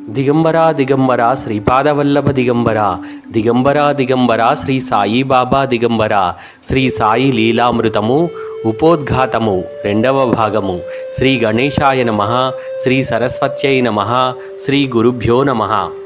దిగంబరా దిగంబర శ్రీపాదవల్లభ దిగంబర దిగంబరా దిగంబర శ్రీ సాయిబాబా దిగంబర శ్రీ సాయి లీలామృతము ఉపోద్ఘాతము రెండవ భాగము శ్రీ గణేశాయ నమ శ్రీ సరస్వత్యై నమ శ్రీ గురుభ్యో నమ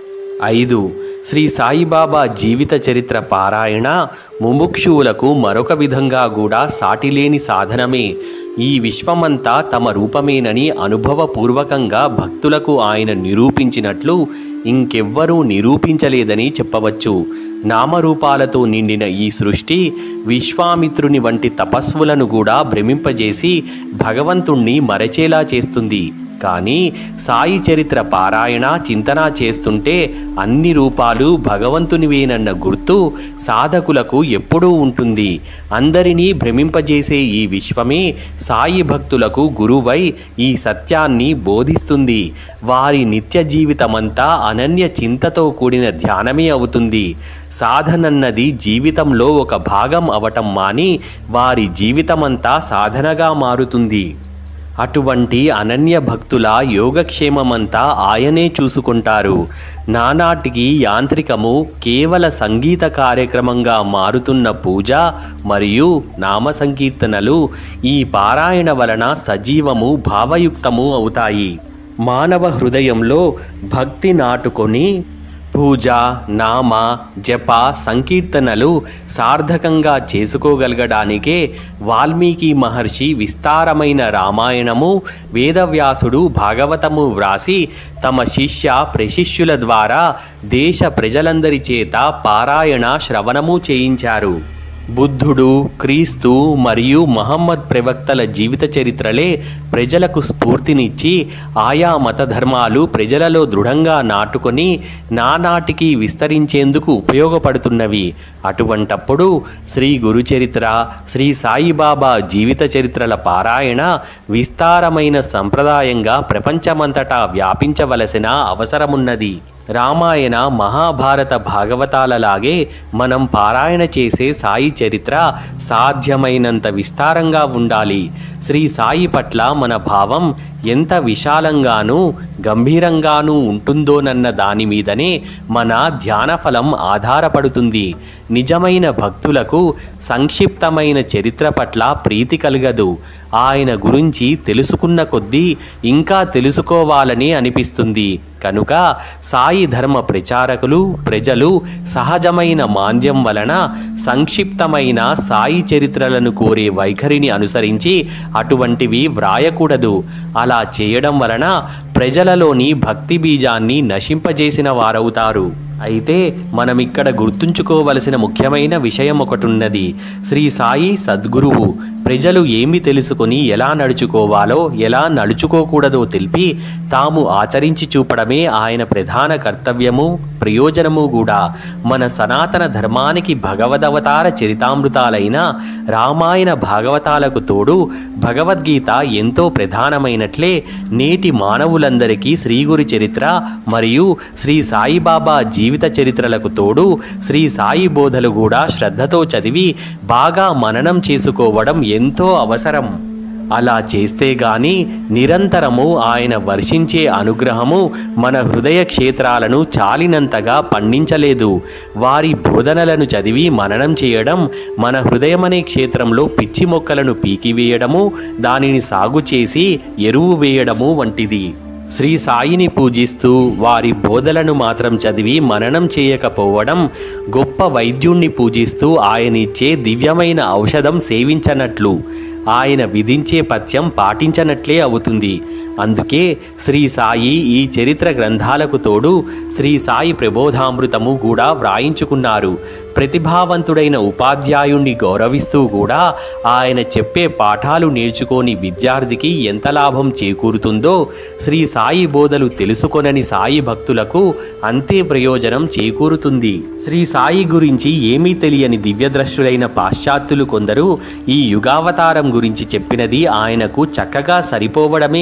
ఐదు శ్రీ సాయిబాబా జీవిత చరిత్ర పారాయణ ముముక్షువులకు మరొక విధంగా కూడా సాటిలేని సాధనమే ఈ విశ్వమంతా తమ రూపమేనని అనుభవపూర్వకంగా భక్తులకు ఆయన నిరూపించినట్లు ఇంకెవ్వరూ నిరూపించలేదని చెప్పవచ్చు నామరూపాలతో నిండిన ఈ సృష్టి విశ్వామిత్రుని వంటి తపస్వులను కూడా భ్రమింపజేసి భగవంతుణ్ణి మరచేలా చేస్తుంది కానీ సాయి చరిత్ర పారాయణ చింతన చేస్తుంటే అన్ని రూపాలు భగవంతునివేనన్న గుర్తు సాధకులకు ఎప్పుడూ ఉంటుంది అందరినీ భ్రమింపజేసే ఈ విశ్వమే సాయి భక్తులకు గురువై ఈ సత్యాన్ని బోధిస్తుంది వారి నిత్య జీవితమంతా అనన్య చింతతో కూడిన ధ్యానమే అవుతుంది సాధనన్నది జీవితంలో ఒక భాగం అవటం మాని వారి జీవితమంతా సాధనగా మారుతుంది అటువంటి అనన్య భక్తుల యోగక్షేమమంతా ఆయనే చూసుకుంటారు నానాటికి యాంత్రికము కేవల సంగీత కార్యక్రమంగా మారుతున్న పూజ మరియు నామ సంకీర్తనలు ఈ పారాయణ వలన సజీవము భావయుక్తము అవుతాయి మానవ హృదయంలో భక్తి నాటుకొని పూజ నామ జప సంకీర్తనలు సార్థకంగా చేసుకోగలగడానికే వాల్మీకి మహర్షి విస్తారమైన రామాయణము వేదవ్యాసుడు భాగవతము వ్రాసి తమ శిష్య ప్రశిష్యుల ద్వారా దేశ ప్రజలందరి చేత పారాయణ శ్రవణము చేయించారు బుద్ధుడు క్రీస్తు మరియు మహమ్మద్ ప్రవక్తల జీవిత చరిత్రలే ప్రజలకు స్ఫూర్తినిచ్చి ఆయా మత ధర్మాలు ప్రజలలో దృఢంగా నాటుకొని నానాటికి విస్తరించేందుకు ఉపయోగపడుతున్నవి అటువంటప్పుడు శ్రీ గురు చరిత్ర శ్రీ సాయిబాబా జీవిత చరిత్రల పారాయణ విస్తారమైన సంప్రదాయంగా ప్రపంచమంతటా వ్యాపించవలసిన అవసరమున్నది రామాయణ మహాభారత భాగవతాలలాగే మనం పారాయణ చేసే సాయి చరిత్ర సాధ్యమైనంత విస్తారంగా ఉండాలి శ్రీ సాయి పట్ల మన భావం ఎంత విశాలంగానూ గంభీరంగానూ ఉంటుందోనన్న దాని మీదనే మన ధ్యాన ఫలం ఆధారపడుతుంది నిజమైన భక్తులకు సంక్షిప్తమైన చరిత్ర పట్ల ప్రీతి కలగదు ఆయన గురించి తెలుసుకున్న కొద్దీ ఇంకా తెలుసుకోవాలని అనిపిస్తుంది కనుక సాయి ధర్మ ప్రచారకులు ప్రజలు సహజమైన మాంద్యం వలన సంక్షిప్తమైన సాయి చరిత్రలను కోరే వైఖరిని అనుసరించి అటువంటివి వ్రాయకూడదు అలా చేయడం వలన ప్రజలలోని భక్తి బీజాన్ని నశింపజేసిన వారవుతారు అయితే మనం ఇక్కడ గుర్తుంచుకోవలసిన ముఖ్యమైన విషయం ఒకటున్నది శ్రీ సాయి సద్గురువు ప్రజలు ఏమి తెలుసుకొని ఎలా నడుచుకోవాలో ఎలా నడుచుకోకూడదో తెలిపి తాము ఆచరించి చూపడమే ఆయన ప్రధాన కర్తవ్యము ప్రయోజనము కూడా మన సనాతన ధర్మానికి భగవదవతార చరితామృతాలైన రామాయణ భాగవతాలకు తోడు భగవద్గీత ఎంతో ప్రధానమైనట్లే నేటి మానవులందరికీ శ్రీగురి చరిత్ర మరియు శ్రీ సాయిబాబా జీవిత చరిత్రలకు తోడు శ్రీ సాయి బోధలు కూడా శ్రద్ధతో చదివి బాగా మననం చేసుకోవడం ఎంతో అవసరం అలా చేస్తే గాని నిరంతరము ఆయన వర్షించే అనుగ్రహము మన హృదయ క్షేత్రాలను చాలినంతగా పండించలేదు వారి బోధనలను చదివి మననం చేయడం మన హృదయమనే క్షేత్రంలో పిచ్చి మొక్కలను పీకివేయడము దానిని సాగు చేసి ఎరువు వేయడము వంటిది శ్రీ సాయిని పూజిస్తూ వారి బోధలను మాత్రం చదివి మననం చేయకపోవడం గొప్ప వైద్యుణ్ణి పూజిస్తూ ఆయనిచ్చే దివ్యమైన ఔషధం సేవించనట్లు ఆయన విధించే పథ్యం పాటించనట్లే అవుతుంది అందుకే శ్రీ సాయి ఈ చరిత్ర గ్రంథాలకు తోడు శ్రీ సాయి ప్రబోధామృతము కూడా వ్రాయించుకున్నారు ప్రతిభావంతుడైన ఉపాధ్యాయుణ్ణి గౌరవిస్తూ కూడా ఆయన చెప్పే పాఠాలు నేర్చుకోని విద్యార్థికి ఎంత లాభం చేకూరుతుందో శ్రీ సాయి బోధలు తెలుసుకొనని సాయి భక్తులకు అంతే ప్రయోజనం చేకూరుతుంది శ్రీ సాయి గురించి ఏమీ తెలియని దివ్యద్రష్టులైన పాశ్చాత్యులు కొందరు ఈ యుగావతారం గురించి చెప్పినది ఆయనకు చక్కగా సరిపోవడమే విశేషం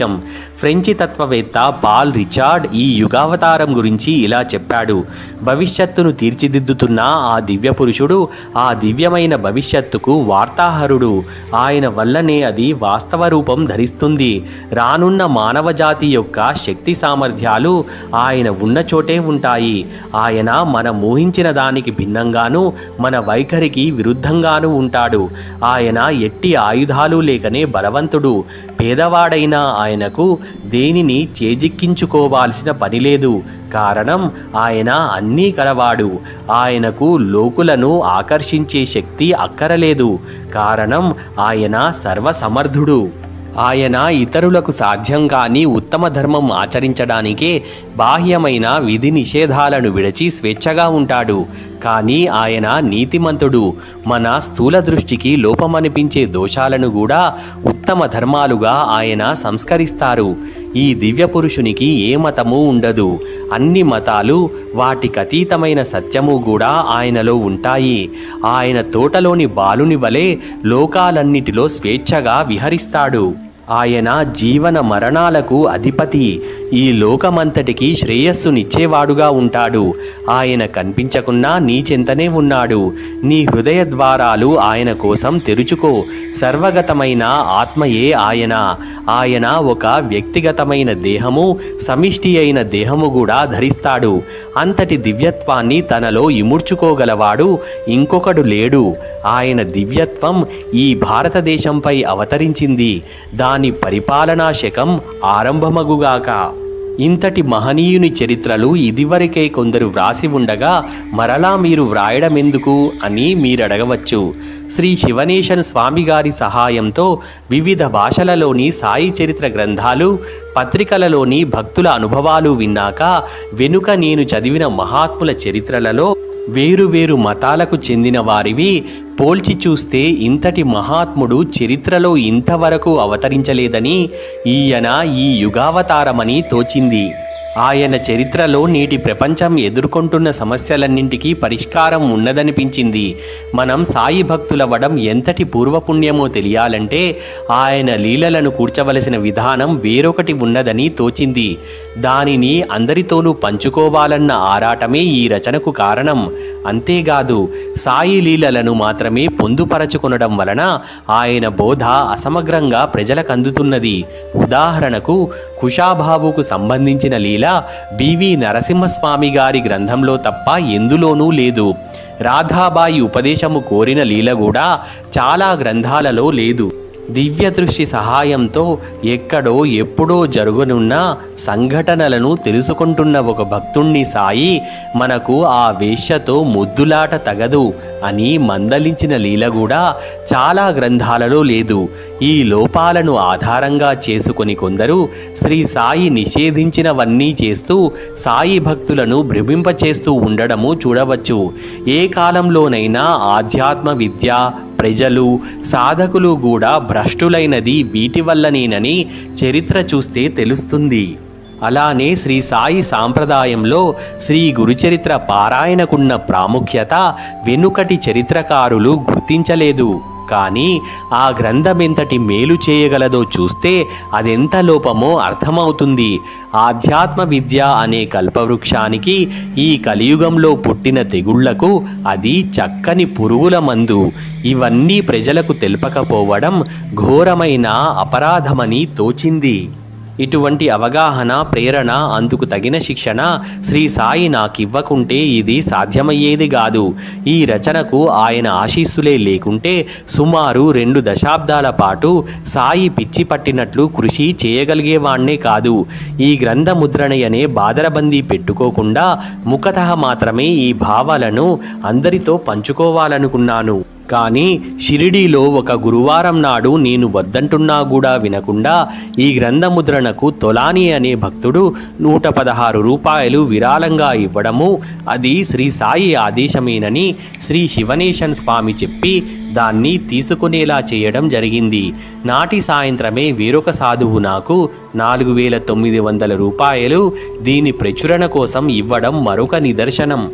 విశేషం ఫ్రెంచి తత్వవేత్త పాల్ రిచార్డ్ ఈ యుగావతారం గురించి ఇలా చెప్పాడు భవిష్యత్తును తీర్చిదిద్దుతున్న ఆ దివ్య పురుషుడు ఆ దివ్యమైన భవిష్యత్తుకు వార్తాహరుడు ఆయన వల్లనే అది వాస్తవ రూపం ధరిస్తుంది రానున్న మానవ జాతి యొక్క శక్తి సామర్థ్యాలు ఆయన ఉన్న చోటే ఉంటాయి ఆయన మనం ఊహించిన దానికి భిన్నంగాను మన వైఖరికి విరుద్ధంగాను ఉంటాడు ఆయన ఎట్టి ఆయుధాలు లేకనే బలవంతుడు పేదవాడైన ఆయనకు దేనిని చేజిక్కించుకోవాల్సిన పని లేదు కారణం ఆయన అన్నీ కలవాడు ఆయనకు లోకులను ఆకర్షించే శక్తి అక్కరలేదు కారణం ఆయన సర్వసమర్థుడు ఆయన ఇతరులకు సాధ్యం కాని ఉత్తమ ధర్మం ఆచరించడానికే బాహ్యమైన విధి నిషేధాలను విడిచి స్వేచ్ఛగా ఉంటాడు కానీ ఆయన నీతిమంతుడు మన స్థూల దృష్టికి లోపమనిపించే దోషాలను కూడా ఉత్తమ ధర్మాలుగా ఆయన సంస్కరిస్తారు ఈ దివ్య పురుషునికి ఏ మతము ఉండదు అన్ని మతాలు వాటికి అతీతమైన సత్యము కూడా ఆయనలో ఉంటాయి ఆయన తోటలోని బాలుని వలె లోకాలన్నిటిలో స్వేచ్ఛగా విహరిస్తాడు ఆయన జీవన మరణాలకు అధిపతి ఈ లోకమంతటికి శ్రేయస్సునిచ్చేవాడుగా ఉంటాడు ఆయన కనిపించకున్నా నీ చెంతనే ఉన్నాడు నీ హృదయ ద్వారాలు ఆయన కోసం తెరుచుకో సర్వగతమైన ఆత్మయే ఆయన ఆయన ఒక వ్యక్తిగతమైన దేహము సమిష్టి అయిన దేహము కూడా ధరిస్తాడు అంతటి దివ్యత్వాన్ని తనలో ఇముడ్చుకోగలవాడు ఇంకొకడు లేడు ఆయన దివ్యత్వం ఈ భారతదేశంపై అవతరించింది దాని పరిపాలనా శకం ఆరంభమగుగాక ఇంతటి మహనీయుని చరిత్రలు ఇదివరకే కొందరు వ్రాసి ఉండగా మరలా మీరు వ్రాయడమెందుకు అని మీరడగవచ్చు శ్రీ శివనేశన్ స్వామి గారి సహాయంతో వివిధ భాషలలోని సాయి చరిత్ర గ్రంథాలు పత్రికలలోని భక్తుల అనుభవాలు విన్నాక వెనుక నేను చదివిన మహాత్ముల చరిత్రలలో వేరు వేరు మతాలకు చెందిన వారివి పోల్చి చూస్తే ఇంతటి మహాత్ముడు చరిత్రలో ఇంతవరకు అవతరించలేదని ఈయన ఈ యుగావతారమని తోచింది ఆయన చరిత్రలో నేటి ప్రపంచం ఎదుర్కొంటున్న సమస్యలన్నింటికీ పరిష్కారం ఉన్నదనిపించింది మనం సాయి భక్తులవ్వడం ఎంతటి పూర్వపుణ్యమో తెలియాలంటే ఆయన లీలలను కూర్చవలసిన విధానం వేరొకటి ఉన్నదని తోచింది దానిని అందరితోనూ పంచుకోవాలన్న ఆరాటమే ఈ రచనకు కారణం అంతేకాదు సాయి లీలలను మాత్రమే పొందుపరచుకొనడం వలన ఆయన బోధ అసమగ్రంగా ప్రజలకు అందుతున్నది ఉదాహరణకు కుషాబాబుకు సంబంధించిన లీల బివి నరసింహస్వామి గారి గ్రంథంలో తప్ప ఎందులోనూ లేదు రాధాబాయి ఉపదేశము కోరిన లీల కూడా చాలా గ్రంథాలలో లేదు దివ్య దృష్టి సహాయంతో ఎక్కడో ఎప్పుడో జరుగునున్న సంఘటనలను తెలుసుకుంటున్న ఒక భక్తుణ్ణి సాయి మనకు ఆ వేశ్యతో ముద్దులాట తగదు అని మందలించిన లీల కూడా చాలా గ్రంథాలలో లేదు ఈ లోపాలను ఆధారంగా చేసుకొని కొందరు శ్రీ సాయి నిషేధించినవన్నీ చేస్తూ సాయి భక్తులను భ్రమింపచేస్తూ ఉండడము చూడవచ్చు ఏ కాలంలోనైనా ఆధ్యాత్మ విద్య ప్రజలు సాధకులు కూడా భ్రష్టులైనది వీటి వల్లనేనని చరిత్ర చూస్తే తెలుస్తుంది అలానే శ్రీ సాయి సాంప్రదాయంలో శ్రీ గురుచరిత్ర పారాయణకున్న ప్రాముఖ్యత వెనుకటి చరిత్రకారులు గుర్తించలేదు కానీ ఆ గ్రంథమెంతటి మేలు చేయగలదో చూస్తే అదెంత లోపమో అర్థమవుతుంది ఆధ్యాత్మ విద్య అనే కల్పవృక్షానికి ఈ కలియుగంలో పుట్టిన తెగుళ్లకు అది చక్కని పురుగుల మందు ఇవన్నీ ప్రజలకు తెలపకపోవడం ఘోరమైన అపరాధమని తోచింది ఇటువంటి అవగాహన ప్రేరణ అందుకు తగిన శిక్షణ శ్రీ సాయి నాకివ్వకుంటే ఇది సాధ్యమయ్యేది కాదు ఈ రచనకు ఆయన ఆశీస్సులే లేకుంటే సుమారు రెండు దశాబ్దాల పాటు సాయి పిచ్చి పట్టినట్లు కృషి చేయగలిగేవాణ్ణే కాదు ఈ గ్రంథ ముద్రణయనే బాదరబందీ పెట్టుకోకుండా ముఖతః మాత్రమే ఈ భావాలను అందరితో పంచుకోవాలనుకున్నాను కానీ షిరిడీలో ఒక గురువారం నాడు నేను వద్దంటున్నా కూడా వినకుండా ఈ గ్రంథ ముద్రణకు తొలాని అనే భక్తుడు నూట పదహారు రూపాయలు విరాళంగా ఇవ్వడము అది శ్రీ సాయి ఆదేశమేనని శ్రీ శివనేశన్ స్వామి చెప్పి దాన్ని తీసుకునేలా చేయడం జరిగింది నాటి సాయంత్రమే వేరొక సాధువు నాకు నాలుగు వేల తొమ్మిది వందల రూపాయలు దీని ప్రచురణ కోసం ఇవ్వడం మరొక నిదర్శనం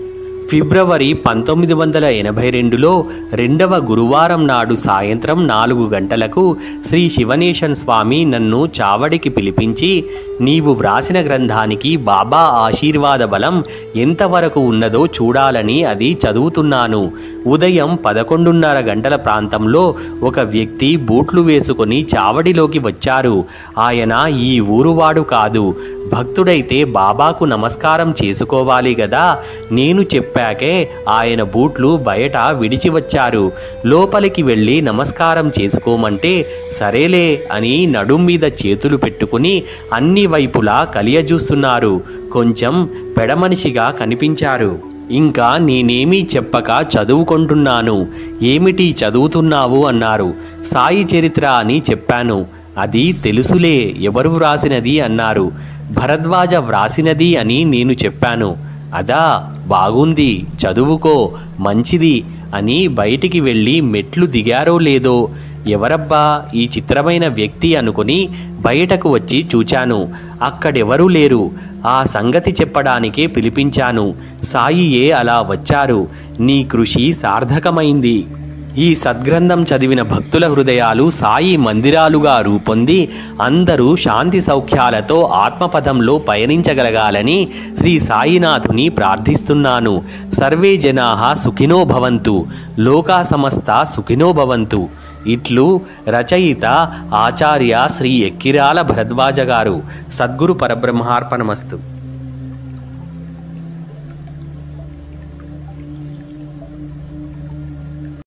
ఫిబ్రవరి పంతొమ్మిది వందల ఎనభై రెండులో రెండవ గురువారం నాడు సాయంత్రం నాలుగు గంటలకు శ్రీ శివనేశన్ స్వామి నన్ను చావడికి పిలిపించి నీవు వ్రాసిన గ్రంథానికి బాబా ఆశీర్వాద బలం ఎంతవరకు ఉన్నదో చూడాలని అది చదువుతున్నాను ఉదయం పదకొండున్నర గంటల ప్రాంతంలో ఒక వ్యక్తి బూట్లు వేసుకొని చావడిలోకి వచ్చారు ఆయన ఈ ఊరువాడు కాదు భక్తుడైతే బాబాకు నమస్కారం చేసుకోవాలి గదా నేను చెప్పాకే ఆయన బూట్లు బయట విడిచి వచ్చారు లోపలికి వెళ్ళి నమస్కారం చేసుకోమంటే సరేలే అని నడుం మీద చేతులు పెట్టుకుని అన్ని వైపులా కలియజూస్తున్నారు కొంచెం పెడమనిషిగా కనిపించారు ఇంకా నేనేమీ చెప్పక చదువుకుంటున్నాను ఏమిటి చదువుతున్నావు అన్నారు సాయి చరిత్ర అని చెప్పాను అది తెలుసులే ఎవరు వ్రాసినది అన్నారు భరద్వాజ వ్రాసినది అని నేను చెప్పాను అదా బాగుంది చదువుకో మంచిది అని బయటికి వెళ్ళి మెట్లు దిగారో లేదో ఎవరబ్బా ఈ చిత్రమైన వ్యక్తి అనుకుని బయటకు వచ్చి చూచాను అక్కడెవరూ లేరు ఆ సంగతి చెప్పడానికే పిలిపించాను సాయియే అలా వచ్చారు నీ కృషి సార్థకమైంది ఈ సద్గ్రంథం చదివిన భక్తుల హృదయాలు సాయి మందిరాలుగా రూపొంది అందరూ శాంతి సౌఖ్యాలతో ఆత్మపథంలో పయనించగలగాలని శ్రీ సాయినాథుని ప్రార్థిస్తున్నాను సర్వే జనా సుఖినో భవంతు లోకా సమస్త సుఖినో భవంతు ఇట్లు రచయిత ఆచార్య శ్రీ ఎక్కిరాల భరద్వాజ గారు సద్గురు పరబ్రహ్మార్పణమస్తు